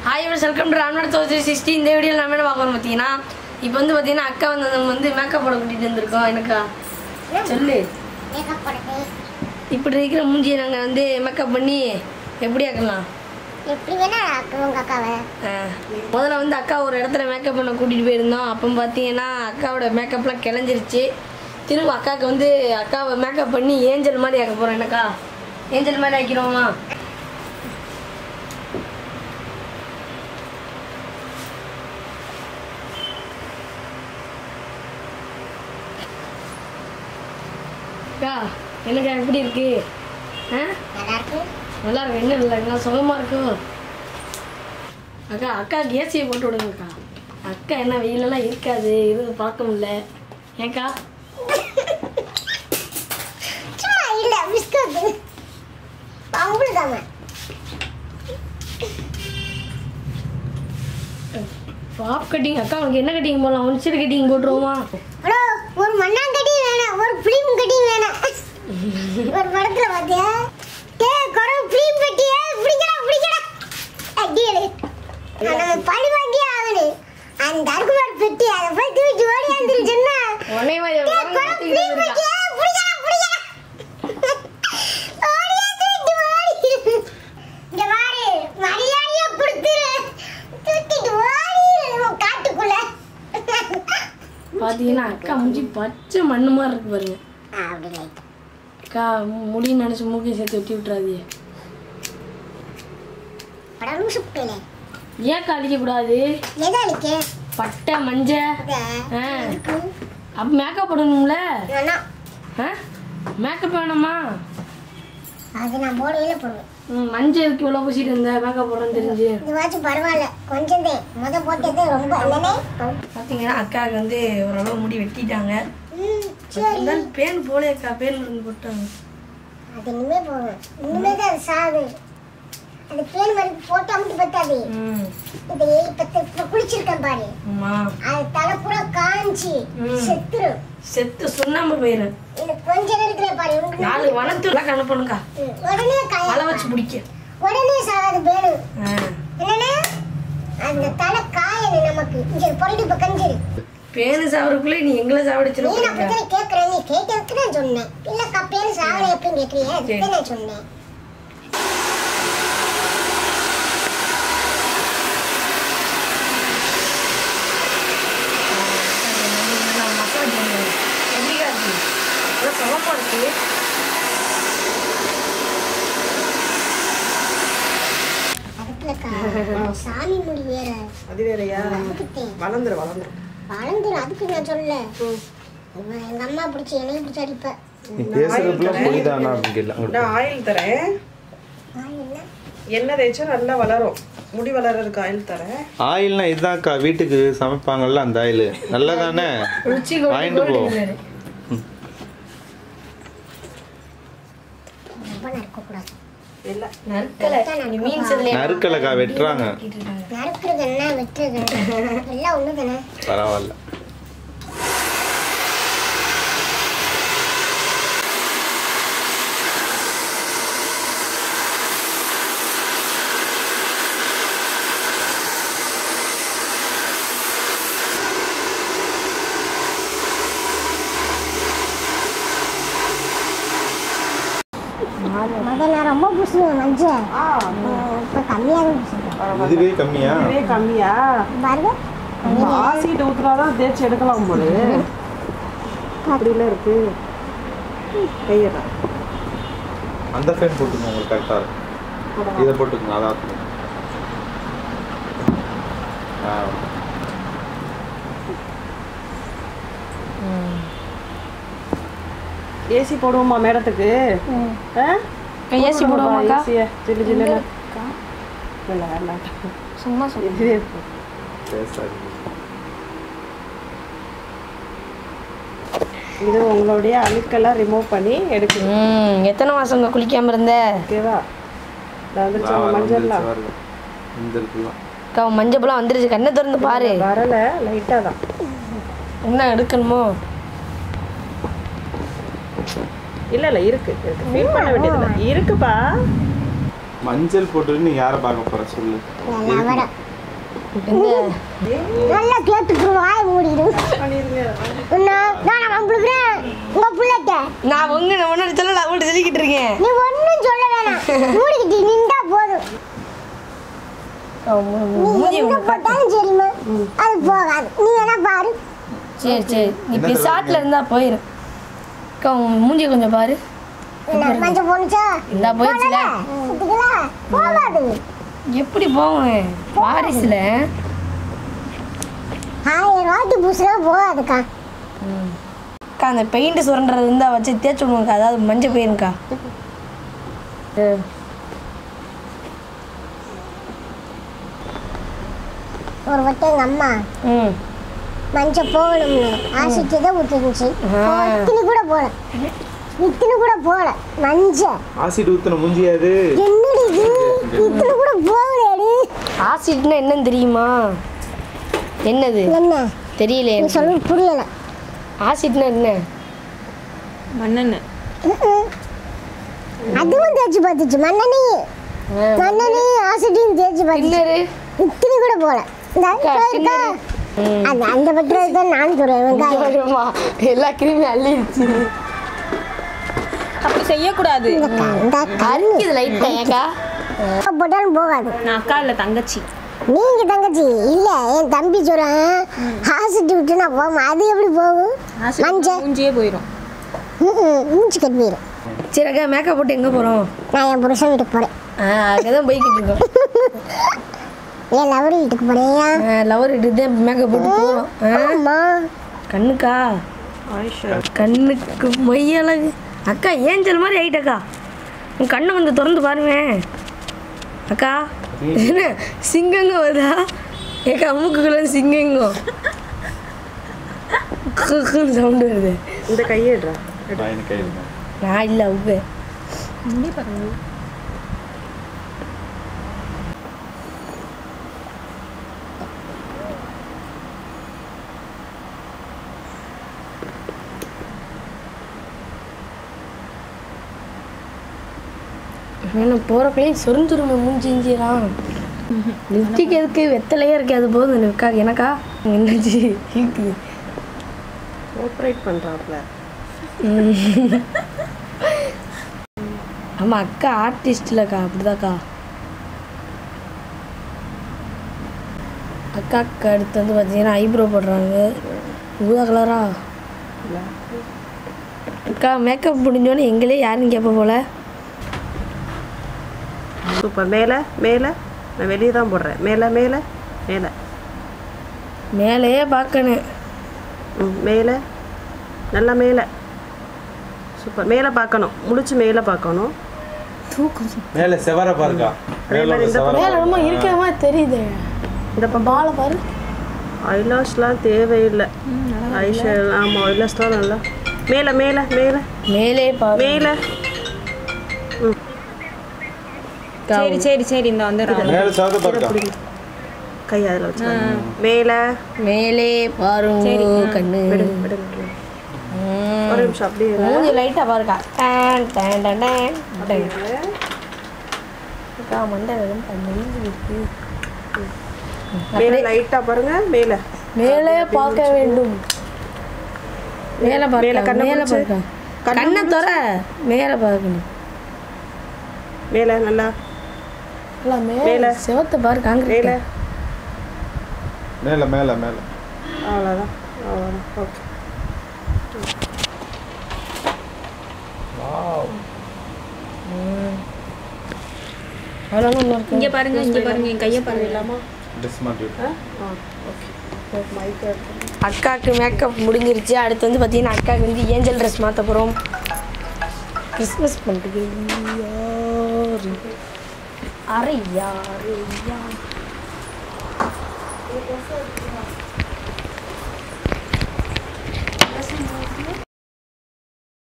Hi friends welcome to Ramnath thousand sixty இந்த வீடியோவில் நம்ம என்ன பார்க்கணும் பார்த்தீங்கன்னா இப்போ வந்து பார்த்தீங்கன்னா அக்கா வந்து நம்ம வந்து மேக்கப் போட கூட்டிகிட்டு வந்திருக்கோம் எனக்கா சொல்லு மேக்கப் போடுறது இப்படி இருக்கிற மூஞ்சியை நாங்கள் வந்து மேக்கப் பண்ணி எப்படி ஆக்கலாம் எப்படி வேணா ஆக்கு உங்க அக்காவை ஆ, முதல்ல வந்து அக்கா ஒரு இடத்துல மேக்கப் பண்ண கூட்டிகிட்டு போயிருந்தோம் அப்போ பார்த்தீங்கன்னா அக்காவோட மேக்கப்லாம் கிளஞ்சிருச்சு திரும்ப அக்காவுக்கு வந்து அக்காவை மேக்கப் பண்ணி ஏஞ்சல் மாதிரி ஆக்க போகிறோம் எனக்கா ஏஞ்சல் மாதிரி ஆக்கிடுவோமா அக்கா என்னக்கா எப்படி இருக்கு ஆ நல்லா இருக்கு நல்லா இருக்கு என்ன இல்லை என்ன சுகமாக இருக்கும் அக்கா அக்காவுக்கு ஏசியை போட்டு விடுங்கக்கா அக்கா என்ன வெயிலெல்லாம் இருக்காது இருந்து பார்க்க முடியல ஏக்கா சும்மா இல்ல பிஸ்கட் அவங்களுதாம பாப் கட்டிங் அக்கா உனக்கு என்ன கட்டிங் போடலாம் ஒன் சைடு கட்டிங் போட்டுருவோமா ஹலோ ஒரு மண்ணாங்கட்டி வேணாம் ஒரு பிலிம் கட்டி வேணாம் ஒரு படத்துல பாத்தியா டே குறவு பிலிம் கட்டியே பிடிக்கடா பிடிக்கடா அடியலே நம்ம பழி வாங்கியே ஆகணும் அந்த அருகுமார் பெட்டி அதை போய் தூக்கி ஓடி வந்துருச்சுன்னா உடனே மாதிரி டே உட்கார்ந்து குறவு கத்திக்கிட்டு பிலிம் இருக்கா. கட்டியே பிடிக்கடா பிடிக்கடா ஓடியா தூக்கிட்டு ஓடி இங்க பாரு மரியாதையா கொடுத்துரு தூக்கிட்டு ஓடி நம்ம காட்டுக்குள்ள பார்த்தீங்கன்னா அக்கா மூஞ்சி பச்சை மண்ணு மாதிரி இருக்கு பாருங்க அப்படி லைட் அக்கா முடின்னு நினச்சி மூக்கையும் சேர்த்து வெட்டி விட்டுறாதீங்க படம் சுப்பிலே ஏக்கா அடிக்கக்கூடாது எதை அழிக்க பட்டை மஞ்சள் இதை ஆ அப்போ மேக்கப் போடணும்ல வேணாம் ஆ மேக்கப் வேணாமா அது நான் போடவே போடுவேன் ம், மஞ்சள் இருக்கு இவ்வளோ பூசிட்டு இருந்த மேக்கப் போடுறேன்னு தெரிஞ்சு இதுவாச்சும் பரவாயில்ல கொஞ்சம் தான் முத போட்டது ரொம்ப இல்லைனே பார்த்தீங்கன்னா அக்காவுக்கு வந்து ஓரளவு முடி வெட்டிட்டாங்க ம் சரி இருந்தாலும் பேன் போலே அக்கா பேன் மருந்து போட்டாங்க அது இனிமே போகும் இனிமே தான் அது சாகு அது பேன் மருந்து போட்டா மட்டும் பத்தாது ம் இது இப்ப இப்ப குளிச்சிருக்கேன் பாரு ஆமாம் அது தலை பூரா காஞ்சி ம். செத்துரும் செத்து சுண்ணாம்பு போயிடும் இது கொஞ்ச நேரத்துல பாரு உங்களுக்கு நாலு வனத்துலாம் அனுப்பணுக்கா ம், உடனே காய மழை வச்சு பிடிக்க உடனே சாகாது பேனு ஆ என்னன்னா அந்த தலை காயணும் நமக்கு இங்க பொருள் இப்ப கஞ்சிரு பேனு சாவறதுக்குள்ளே நீ எங்களை நீ சாவடிச்சிருக்க நான் அப்படித்தானே கேட்கறேன் நீ கேட்டதுக்கு நான் சொன்னேன் இல்லக்கா பேரு சாவலை எப்படின்னு கேட்கறியா அதுக்கு நான் சொன்னேன் மசாஜ் பண்ணுவேன் எப்படிக்கா இருக்கு நல்லா சுகமா இருக்கு அதுக்குலக்கா சாமி முடி வேற அது வேறயா அதுக்குத்தேன் வளர்ந்துரு வளர்ந்துரு வளர்ந்துரும் அதுக்கு நான் சொல்லல இவன் எங்க அம்மா பிடிச்சி என்னைய பிடிச்சி அடிப்ப நீ பேசுறதுக்குள்ள புரியுதானா அப்படின்னு கேட்கல நான் ஆயில் தரேன் நான் என்ன எண்ணெய் தேய்ச்சா நல்லா வளரும் முடி வளர்றதுக்கு ஆயில் தரேன் ஆயில்னா இதுதான்க்கா வீட்டுக்கு சமைப்பாங்கல்ல அந்த ஆயில் நல்லதானே ருச்சி வாங்கிட்டு போ ரொம்ப நறுக்கக்கூடாது இல்லை நறுக்கலை நீ மீன் செதிலே நறுக்கலக்கா வெட்டுறாங்க நறுக்குறது என்ன வெட்டுறது என்ன? எல்லாம் ஒண்ணு தானே பரவாயில்ல முதல்ல நான் ரொம்ப பூசுவேன் மஞ்சள் இப்போ கம்மியாக தான் பூசுவேன் இதுவே கம்மியா இதுவே கம்மியா பாருங்க ஆசிட் ஊத்துனாதான் தேய்ச்சி எடுக்கலாம் போது அப்படிலாம் இருக்கு கையெல்லாம் அந்த ஃபேன் போட்டுக்கோங்க உங்களுக்கு கரெக்டாக இருக்கும் இதை போட்டுக்கோங்க அதான் இருக்கும் ஆ ஏசி போடுவோமா மேடத்துக்கு ஆ? ஏசி போடுவோமாக்கா ஏசியை ஜில்லு ஜில்லுன்னு இல்லை வேண்டாம் சும்மா சொல்லு இதுவே இருக்கு. பேசாது இது உங்களுடைய அழுக்கெல்லாம் ரிமூவ் பண்ணி எடுக்கணும் ம் எத்தனை மாசங்க குளிக்காம இருந்த ஓகேவா நான் வந்துருச்சு மஞ்சள்லாம் இந்த இருக்குலாம் அக்கா மஞ்சள் பழம் வந்துருச்சு கண்ணை திறந்து பாரு வரல லைட்டாக தான் என்ன எடுக்கணுமோ இல்ல இல்ல இருக்கு இருக்கு ஃபீல் பண்ண வேண்டியதில்ல இருக்குப்பா மஞ்சள் போட்டு நீ யாரை பார்க்க போற சொல்லு லவரம் என்ன நல்லா கேட்டுக்கு வாய மூடிடும் நான் நம்மளுக்குறேன் உங்க பிள்ளைட்ட நான் உங்க நான் ஒன்னு சொல்லல அவங்கள்ட்ட சொல்லிக்கிட்டு இருக்கேன் நீ ஒண்ணும் சொல்ல வேணாம் மூடிக்கிட்டு நின்றா போதும் நீ மூஞ்சி எங்க போட்டாலும் சரிம்மா அது போகாது நீ வேணா பாரு சரி சரி நீ என்ன பிசாட்ல இருந்தா போயிரு அக்கா உன் மூஞ்சி கொஞ்சம் பாரு என்ன மஞ்சள் போனுச்சா இந்தா போயிடுச்சுல சுத்திக்கலா போகாது எப்படி போவேன் வாரிசுல ஆயிரம் வாட்டி பூசினா போகாதுக்கா அக்கா அந்த பெயிண்ட் சுரண்டுறது இருந்தா வச்சு தேய்ச்சி விடுவோம்க்கா அதாவது மஞ்சள் போயிருக்கா ஒரு வட்டம் எங்க அம்மா ம் மஞ்சள் போகணும்னு ஆசிட்டு தான் ஊற்றிருந்துச்சு ஆ. இத்தனி கூட போல இத்தனி கூட போல மஞ்சள் ஆசிட் ஊத்துன மூஞ்சியாது என்னடி இது இத்தனை கூட போகலையடி ஆசிட்னா என்னன்னு தெரியுமா என்னது என்ன தெரியல நீ எனக்கு. சொல்ல புரியல ஆசிட்னா என்ன மண்ணெண்ணெய் ம்ம். அதுவும் தேய்ச்சி பார்த்துச்சு மண்ணெண்ணையும் ஆ. மண்ணெண்ணையும் ஆசிட்டையும் தேய்ச்சி பார்த்துச்சு கிண்ணறு இத்தனி கூட போல இந்த அக்கா, இருக்கா ம். அது அந்த பக்கம் தான் நான் சொல்றேன் வெங்காயம் ஐயோம்மா, எல்லா கிருமியும் அள்ளிடுச்சு அப்படி செய்யக்கூடாது இந்த க- இந்த கண்ணு அரிக்குது லைட்டா ஏக்கா போட்டாலும் போகாது நான் அக்கா இல்லை தங்கச்சி நீங்க தங்கச்சி இல்ல என் தம்பி சொல்றான் ஆசிட்டு விட்டு நான் போமா அது எப்படி போகும் மஞ்சள் மூஞ்சியே போயிடும் ம்ம். மூச்சு கட்டி போயிடும் சரி அக்கா மேக்கப் போட்டு எங்க போறோம் நான் என் புருஷன் வீட்டுக்கு போறேன் ஆ அங்கதான் போய்கிட்டு இருக்கோம் என் லவர் வீட்டுக்கு போறேன் லவர் இட்டு மேக்கப் போட்டு போறோம் ஆ, ஆமா கண்ணுக்கா ஆயிஷா கண்ணுக்கு மையழகு அக்கா ஏஞ்சல் மாதிரி ஆயிட்டக்கா உன் கண்ணை வந்து திறந்து பாருவேன் அக்கா என்ன சிங்கங்க வருதா ஏக்கா மூக்குக்குள்ள சிங்கங்க சவுண்டு வருது இந்த கையேடுறா எனக்கு கையில் நான் இல்லை அவங்க என்ன போகிறப்பையும் சொரிஞ்சுருமே மூஞ்சி இஞ்சிலாம் லிப்டிக் எதுக்கு வெத்தலையே இருக்கு அது போதும் எனக்கா எனக்கா என்னாச்சு இருக்குது ஆப்ரேட் பண்ணுறாப்புல ஆமாம் அக்கா ஆர்டிஸ்ட்லக்கா அப்படிதாக்கா அக்காக்கு அடுத்து வந்து பார்த்தீங்கன்னா ஐப்ரோ போடுறாங்க ஊதா கலரா அக்கா மேக்கப் முடிஞ்சோடனே எங்களே யாருன்னு கேட்ப போல சூப்பர் மேலே மேலே நான் வெளியே தான் போடுறேன் மேலே மேலே மேலே மேலேயே பார்க்கணும் ம் மேலே நல்லா மேலே சூப்பர் மேலே பார்க்கணும் முடிச்சு மேலே பார்க்கணும் மேல செவர பாருக்கா மேல மாதிரி இந்த செவர மேலே ரொம்ப இருக்கிற மாதிரி தெரியுது இந்த பக்கம் பாலை பாரு ஐலாஷ்லாம் தேவையில்லை ஐஷா ஆமாம் ஐலாஷ் தான் நல்லா மேலே மேலே மேலே மேலே பாரு மேலே சரி சரி சரி இந்த வந்துடுறேன் மேல செவர பாருக்கா கை அதில் வச்சு மேலே மேலே பாருங்க கண்ணு விடுங்க விடுங்க விடுங்க. ஒரு நிமிஷம் அப்படியே இரு. மூஞ்சி லைட்டாக பாருக்கா டேன் டேன் டேன் டேன் டேன். அக்கா மண்டை வெறும் நெஞ்சு இருக்கு மேலே லைட்டாக பாருங்க மேலே மேலே பார்க்க வேண்டும் மேலே மேலே பார்க்க கண்ணை மேலே பிடிச்சு. பார்க்க கண்ணை தர மேலே பார்க்கணும் மேலே நல்லா இல்லை மேலே மேலே. செவத்தை பாரு காங்கிரீட் மேலே மேல மேல மேல அவ்வளோதான் அவ்வளோதான் ஓகே அவ்வளோதான் இன்னும் இருக்கு இங்க பாருங்க இங்க பாருங்க என் கையை பாருங்க இல்லாமா ட்ரெஸ் மாட்டி விட்டு. ஆ ஓகே மைக் அக்காவுக்கு மேக்கப் முடிஞ்சிருச்சு அடுத்து வந்து பார்த்தீங்கன்னா அக்காவுக்கு வந்து ஏஞ்சல் ட்ரெஸ் மாற்ற போகிறோம் கிறிஸ்மஸ் பண்டிகை யாரு அரை யாரு யார்